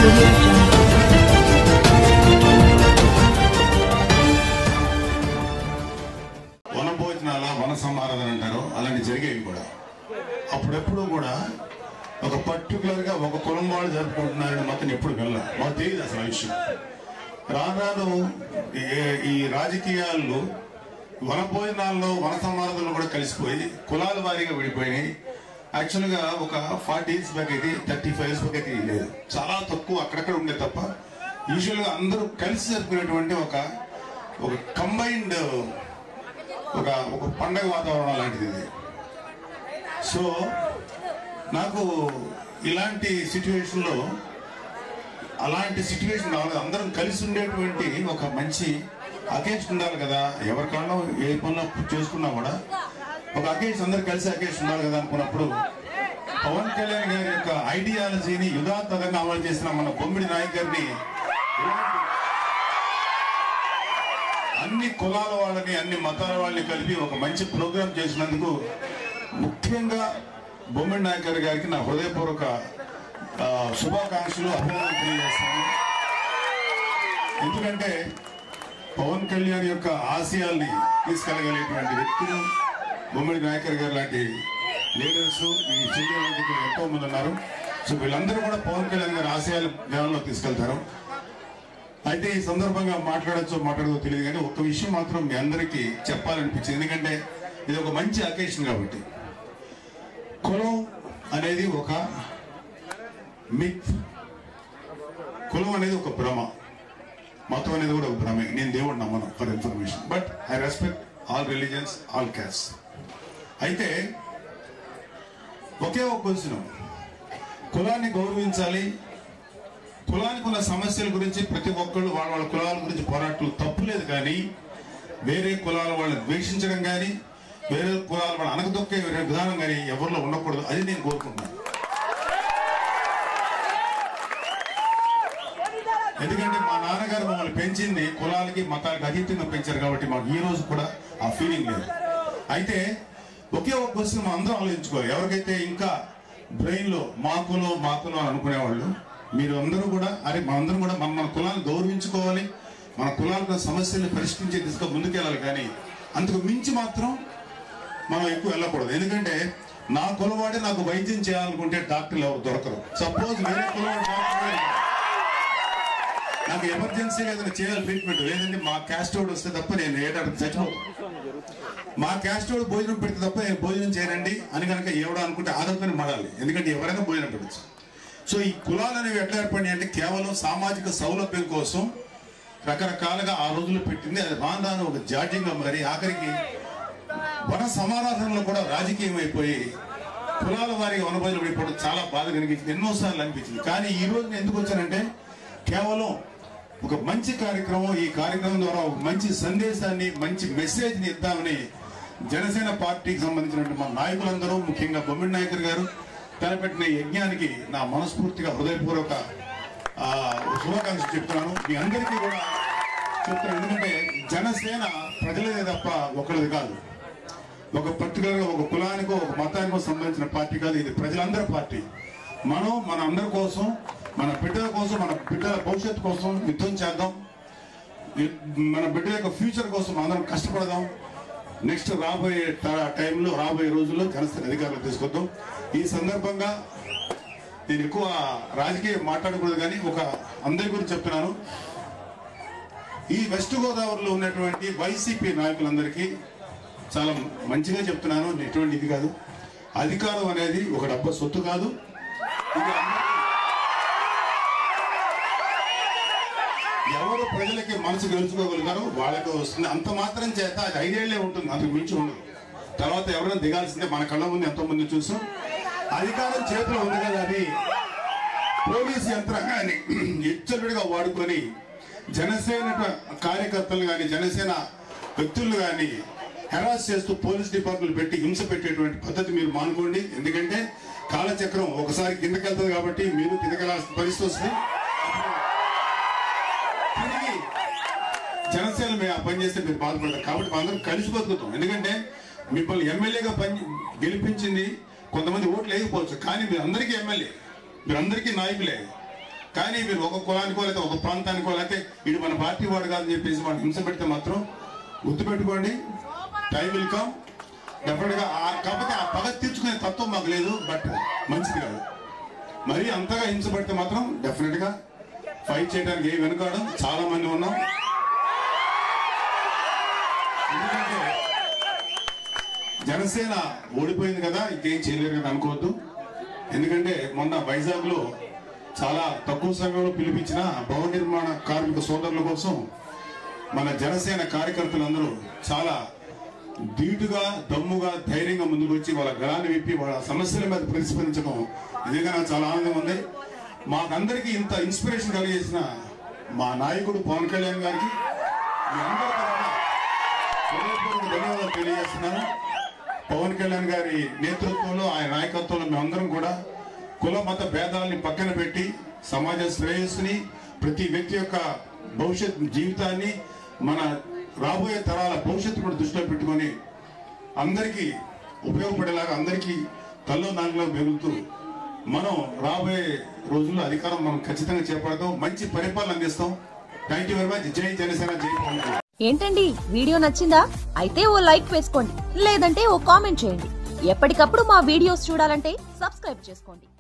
audio jungle. వన భోజనాల వన సమారాధన అంటారు అలాంటి జరిగేవి కూడా అప్పుడెప్పుడు కూడా ఒక పర్టికులర్ గా ఒక కులం వాళ్ళు జరుపుకుంటున్నారని మాత్రం ఎప్పుడు వెళ్ళాం మాకు తెలియదు అసలు ఆ విషయం రాను రాను ఈ- ఈ రాజకీయాల్లో వన భోజనాల్లో వన సమారాధనలు కూడా కలిసిపోయి కులాల వారీగా విడిపోయినాయి యాక్చువల్గా ఒక ఫార్టీ ఇయర్స్ బ్యాక్ అయితే థర్టీ ఫైవ్ ఇయర్స్ బ్యాక్ అయితే ఇది లేదు చాలా తక్కువ అక్కడక్కడ ఉండే తప్ప యూజువల్గా అందరూ కలిసి జరుపుకునేటువంటి ఒక ఒక కంబైన్డ్ ఒక ఒక పండగ వాతావరణం లాంటిది ఇది సో నాకు ఇలాంటి సిచ్యువేషన్లో అలాంటి సిచ్యువేషన్ రావాలి అందరం కలిసి ఉండేటువంటి ఒక మంచి అకేషన్ ఉండాలి కదా ఎవరి కారణం ఏ పనులు చేసుకున్నా కూడా ఒక అకేషన్ అందరు కలిసి అకేషన్ ఉండాలి కదా అనుకున్నప్పుడు పవన్ కళ్యాణ్ గారి యొక్క ఐడియాలజీని యుధాత్మకంగా అమలు చేసిన మన బొమ్మిడి నాయక్ గారిని అన్ని కులాల వాళ్ళని అన్ని మతాల వాళ్ళని కలిపి ఒక మంచి ప్రోగ్రాం చేసినందుకు ముఖ్యంగా బొమ్మిడి నాయకర్ గారికి నా హృదయపూర్వక ఆ, శుభాకాంక్షలు అభినందనలు తెలియజేస్తాను ఎందుకంటే పవన్ కళ్యాణ్ యొక్క ఆశయాల్ని తీసుకెళ్ళగలిగేటువంటి వ్యక్తులు బొమ్మిడి నాయకర్ గారు లాంటి లీడర్స్ ఈ జిల్లా ఎంతో మంది ఉన్నారు సో వీళ్ళందరూ కూడా పవన్ కళ్యాణ్ గారి ఆశయాలు జ్ఞానంలో తీసుకెళ్తారు అయితే ఈ సందర్భంగా మాట్లాడచ్చో మాట్లాడదో తెలియదు కానీ ఒక విషయం మాత్రం మీ అందరికీ చెప్పాలనిపించింది ఎందుకంటే ఇది ఒక మంచి అకేషన్ కాబట్టి కులం అనేది ఒక మిత్ కులం అనేది ఒక భ్రమ మతం అనేది కూడా ఒక భ్రమే నేను దేవుడు నమ్మను for information but I respect all religions all caste అయితే ఒకే ఒక క్వశ్చన్ కులాన్ని గౌరవించాలి కులానికి ఉన్న సమస్యల గురించి ప్రతి ఒక్కళ్ళు వాళ్ళ వాళ్ళ కులాల గురించి పోరాటం తప్పులేదు కానీ వేరే కులాల వాళ్ళని ద్వేషించడం కానీ వేరే కులాల వాళ్ళని అనగదొక్కే వేరే విధానం కానీ ఎవరిలో ఉండకూడదు అది నేను కోరుకుంటున్నాను ఎందుకంటే మా నాన్నగారు మమ్మల్ని పెంచింది కులాలకి మతాలకి అతీతంగా పెంచారు కాబట్టి మాకు ఈ రోజు కూడా ఆ ఫీలింగ్ లేదు అయితే ఒకే ఒక క్వశ్చన్ మనం అందరం ఆలోచించుకోవాలి ఎవరికైతే ఇంకా బ్రెయిన్ లో మా కులం మా కులం అని అనుకునేవాళ్ళు మీరు అందరూ కూడా అరే మనందరం కూడా మన మన కులాన్ని గౌరవించుకోవాలి మన కులాలకు సమస్యల్ని పరిష్కరించే దిశగా ముందుకెళ్ళాలి కానీ అంతకు మించి మాత్రం మనం ఎక్కువ వెళ్ళకూడదు ఎందుకంటే నా కులవాడే నాకు వైద్యం చేయాలనుకుంటే డాక్టర్లు ఎవరు దొరకరు సపోజ్ వేరే కులవాడు డాక్టర్ గారు నాకు ఎమర్జెన్సీగా ఏదైనా చేయాలి ట్రీట్మెంట్ లేదంటే మా క్యాస్ట్ వాడు వస్తే తప్ప నేను ఏ డాక్టర్ చచ్చిపోతాను మా క్యాస్ట్ వాడు భోజనం పెడితే తప్ప నేను భోజనం చేయనండి అని కనుక ఎవడో అనుకుంటే ఆదర్శని మాడాలి ఎందుకంటే ఎవరైనా భోజనం పెట్టచ్చు సో ఈ కులాలు అనేవి ఎట్లా ఏర్పడినాయి అంటే కేవలం సామాజిక సౌలభ్యం కోసం రకరకాలుగా ఆ రోజుల్లో పెట్టింది అది రాను రాను ఒక జాడ్యంగా మరి ఆఖరికి వన సమారాధనలో కూడా రాజకీయం అయిపోయి కులాల వారికి వనభోజనం పడిపోవడం చాలా బాధ కలిగించింది ఎన్నోసార్లు అనిపించింది కానీ ఈ రోజు నేను ఎందుకు వచ్చానంటే కేవలం ఒక మంచి కార్యక్రమం ఈ కార్యక్రమం ద్వారా ఒక మంచి సందేశాన్ని మంచి మెసేజ్ని ఇద్దామని జనసేన పార్టీకి సంబంధించినటువంటి మా నాయకులందరూ ముఖ్యంగా బొమ్మిడి నాయకర్ గారు తలపెట్టిన ఈ యజ్ఞానికి నా మనస్ఫూర్తిగా హృదయపూర్వక ఆ, శుభాకాంక్షలు చెప్తున్నాను మీ అందరికీ కూడా చెప్తున్నాను ఎందుకంటే జనసేన ప్రజలదే తప్ప ఒకరిది కాదు ఒక పర్టికులర్ గా ఒక కులానికో ఒక మతానికో సంబంధించిన పార్టీ కాదు ఇది ప్రజలందరి పార్టీ మనం మన అందరి కోసం మన బిడ్డల కోసం మన బిడ్డల భవిష్యత్తు కోసం యుద్ధం చేద్దాం ఈ- మన బిడ్డల యొక్క ఫ్యూచర్ కోసం అందరం కష్టపడదాం నెక్స్ట్ రాబోయే ట- టైంలో రాబోయే రోజుల్లో జనసేన అధికారులు తీసుకొద్దాం ఈ సందర్భంగా నేను ఎక్కువ రాజకీయం మాట్లాడకూడదు కానీ ఒక అందరి గురించి చెప్తున్నాను ఈ వెస్ట్ గోదావరిలో ఉన్నటువంటి వైసీపీ నాయకులందరికీ చాలా మంచిగా చెప్తున్నాను ఎటువంటి ఇది కాదు అధికారం అనేది ఒక డబ్బా సొత్తు కాదు ఇది అందరికీ- ఎవరు ప్రజలకి మనసు గెలుచుకోగలుగుతారో వాళ్ళకి వస్తుంది అంత మాత్రం చేత అది ఐదేళ్లే ఉంటుంది అంతకు మించి ఉండదు తర్వాత ఎవరైనా దిగాల్సిందే మన కళ్ళ ముందు ఎంతో మంది చూసాం అధికారం చేతిలో ఉంది కదా అని పోలీసు యంత్రాంగాన్ని ఎచ్చలుడిగా వాడుకొని జనసేన కార్యకర్తలు కానీ జనసేన వ్యక్తులు కానీ హెరాస్ చేస్తూ పోలీస్ డిపార్ట్మెంట్ పెట్టి హింస పెట్టేటువంటి పద్ధతి మీరు మానుకోండి ఎందుకంటే కాలచక్రం ఒకసారి కిందకి వెళ్తుంది కాబట్టి మీరు కిందకెళ్ళాల్సిన పరిస్థితి వస్తుంది తిరిగి జనసేన మేము ఆ పని చేస్తే మీరు బాధపడతారు కాబట్టి మనందరం కలిసి బతుకుతాం ఎందుకంటే మిమ్మల్ని ఎమ్మెల్యేగా పని గెలిపించింది కొంతమంది ఓట్లు వేయకపోవచ్చు కానీ మీరు అందరికీ ఎమ్మెల్యే మీరు అందరికీ నాయకులే కానీ మీరు ఒక కులానికో లేకపోతే ఒక ప్రాంతానికో లేకపోతే ఇటు మన పార్టీ వాడు కాదని చెప్పేసి మనం హింస పెడితే మాత్రం గుర్తుపెట్టుకోండి టైం విల్ కమ్ డెఫినెట్ గా ఆ- కాకపోతే ఆ పగ తీర్చుకునే తత్వం మాకు లేదు బట్ మంచిది కాదు మరి అంతగా హింస పెడితే మాత్రం డెఫినెట్ గా ఫైట్ చేయడానికి ఏ వెనుకాడం చాలా మంది ఉన్నాం ఎందుకంటే జనసేన ఓడిపోయింది కదా ఇంకేం చేయలేరు కదా అనుకోవద్దు ఎందుకంటే మొన్న వైజాగ్ లో చాలా తక్కువ సమయంలో పిలిపించిన భవన నిర్మాణ కార్మిక సోదరుల కోసం మన జనసేన కార్యకర్తలందరూ చాలా ధీటుగా దమ్ముగా ధైర్యంగా ముందుకు వచ్చి వాళ్ళ గళాన్ని విప్పి వాళ్ళ సమస్యల మీద ప్రతిస్పందించడం నిజంగా నాకు చాలా ఆనందం ఉంది మాకందరికీ ఇంత ఇన్స్పిరేషన్ కలిగేసిన మా నాయకుడు పవన్ కళ్యాణ్ గారికి మీ అందరి తరఫున హృదయపూర్వక ధన్యవాదాలు తెలియజేస్తున్నాను పవన్ కళ్యాణ్ గారి నేతృత్వంలో ఆయన నాయకత్వంలో మేమందరం కూడా కుల మత భేదాలని పక్కన పెట్టి సమాజ శ్రేయస్సుని ప్రతి వ్యక్తి యొక్క భవిష్యత్ జీవితాన్ని మన రాబోయే తరాల భవిష్యత్తు కూడా దృష్టిలో పెట్టుకొని అందరికీ ఉపయోగపడేలాగా అందరికీ తల్లో నాలుగులో మెరుగుతూ మనం రాబోయే రోజుల్లో అధికారం మనం ఖచ్చితంగా చేపడతాం మంచి పరిపాలన అందిస్తాం థ్యాంక్ యూ వెరీ మచ్ జై జనసేన జై పవన్ కళ్యాణ్ ఏంటండి వీడియో నచ్చిందా అయితే ఓ లైక్ వేసుకోండి లేదంటే ఓ కామెంట్ చేయండి ఎప్పటికప్పుడు మా వీడియోస్ చూడాలంటే సబ్స్క్రైబ్ చేసుకోండి